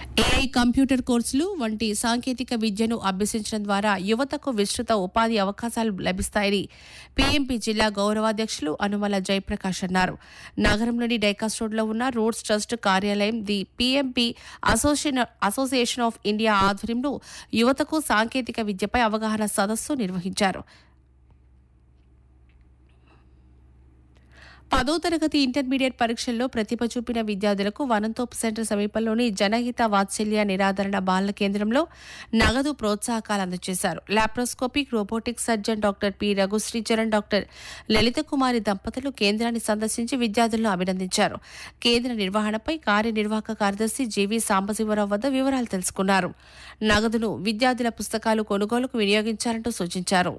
AI computer కోర్సులు వంటి సాంకేతిక విద్యను అభ్యసించడం ద్వారా యువతకు విస్తృత ఉపాధి అవకాశాలు లభిస్తాయని పీఎంపీ జిల్లా గౌరవాధ్యక్షులు అనుమల జయప్రకాష్ అన్నారు నగరంలోని డైకాస్ రోడ్లో ఉన్న రోడ్స్ ట్రస్ట్ కార్యాలయం the P M P association association of India ఆధ్వర్యంలో యువతకు సాంకేతిక విద్యపై అవగాహన సదస్సు నిర్వహించారు పదో తరగతి ఇంటర్మీడియట్ పరీక్షల్లో ప్రతిభ చూపిన విద్యార్థులకు వనంతోపు సెంటర్ సమీపంలోని జనహిత వాత్సల్య నిరాదరణ బాలల కేంద్రంలో నగదు ప్రోత్సాహకాలు అందజేశారు laparoscopic robotic surgeon doctor P Raghusricharan doctor Lalitha Kumari దంపతులు కేంద్రాన్ని సందర్శించి విద్యార్థులను అభినందించారు కేంద్ర నిర్వహణపై కార్యనిర్వాహక కార్యదర్శి జేవీ సాంబశివరావు వద్ద వివరాలు తెలుసుకున్నారు నగదును విద్యార్థుల పుస్తకాలు కొనుగోలుకు వినియోగించాలంటూ సూచించారు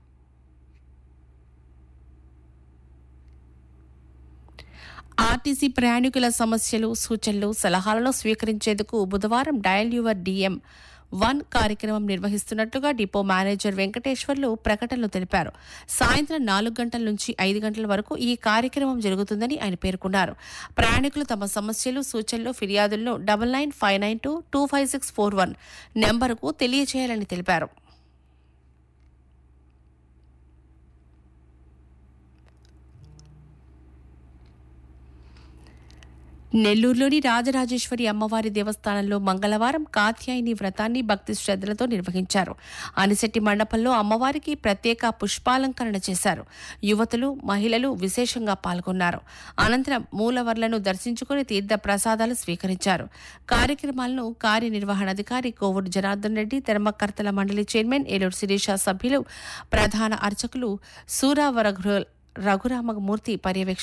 ఆర్టీసీ ప్రయాణికుల సమస్యలు సూచనలు సలహాలను స్వీకరించేందుకు బుధవారం డయల్ యువర్ డిఎం వన్ కార్యక్రమం నిర్వహిస్తున్నట్లుగా డిపో మేనేజర్ వెంకటేశ్వర్లు ప్రకటనలో తెలిపారు సాయంత్రం నాలుగు గంటల నుంచి ఐదు గంటల వరకు ఈ కార్యక్రమం జరుగుతుందని ఆయన పేర్కొన్నారు ప్రయాణికులు తమ సమస్యలు సూచనలు ఫిర్యాదులను double nine five nine two two five six four one నెంబరుకు తెలియజేయాలని తెలిపారు నెల్లూరులోని రాజరాజేశ్వరి అమ్మవారి దేవస్థానంలో మంగళవారం కాత్యాయని వ్రతాన్ని భక్తి శ్రద్ధలతో నిర్వహించారు అనిశెట్టి మండపంలో అమ్మవారికి ప్రత్యేక పుష్పాలంకరణ చేశారు యువతులు మహిళలు విశేషంగా పాల్గొన్నారు అనంతరం మూలవర్లను దర్శించుకుని తీర్థ ప్రసాదాలు స్వీకరించారు కార్యక్రమాలను కార్యనిర్వహణాధికారి కోవూరు జనార్దన్ రెడ్డి ధర్మకర్తల మండలి చైర్మన్ ఏలూరు శిరీష సభ్యులు ప్రధాన అర్చకులు సూరావర రఘురామమూర్తి పర్యవేక్షణ